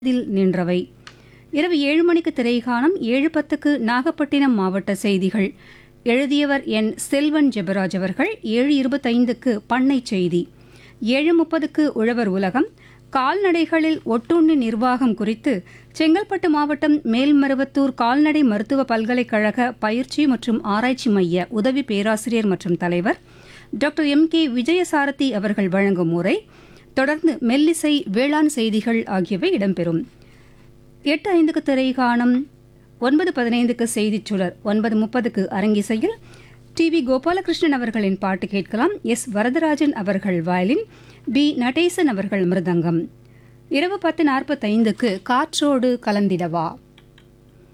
இதில் நின்றவை இரவு ஏழு மணிக்கு திரைகாணம் ஏழு பத்துக்கு நாகப்பட்டினம் மாவட்ட செய்திகள் எழுதியவர் என் செல்வன் ஜெபராஜ் அவர்கள் ஏழு இருபத்தைந்துக்கு பண்ணை செய்தி ஏழு முப்பதுக்கு உழவர் உலகம் கால்நடைகளில் ஒட்டுண்ணி நிர்வாகம் குறித்து செங்கல்பட்டு மாவட்டம் மேல்மருவத்தூர் கால்நடை மருத்துவ பல்கலைக்கழக பயிற்சி மற்றும் ஆராய்ச்சி மைய உதவி பேராசிரியர் மற்றும் தலைவர் டாக்டர் எம் கே விஜயசாரதி அவர்கள் வழங்கும் உரை தொடர்ந்து மெல்லிசை வேளாண் செய்திகள் ஆகியவை இடம்பெறும் எட்டு ஐந்துக்கு திரைகாணம் ஒன்பது பதினைந்துக்கு செய்திச் சுடர் ஒன்பது முப்பதுக்கு அரங்கிசையில் டி வி கோபாலகிருஷ்ணன் அவர்களின் பாட்டு கேட்கலாம் எஸ் வரதராஜன் அவர்கள் வயலின் பி நடேசன் அவர்கள் மிருதங்கம் இரவு பத்து நாற்பத்தைந்துக்கு காற்றோடு கலந்திடவா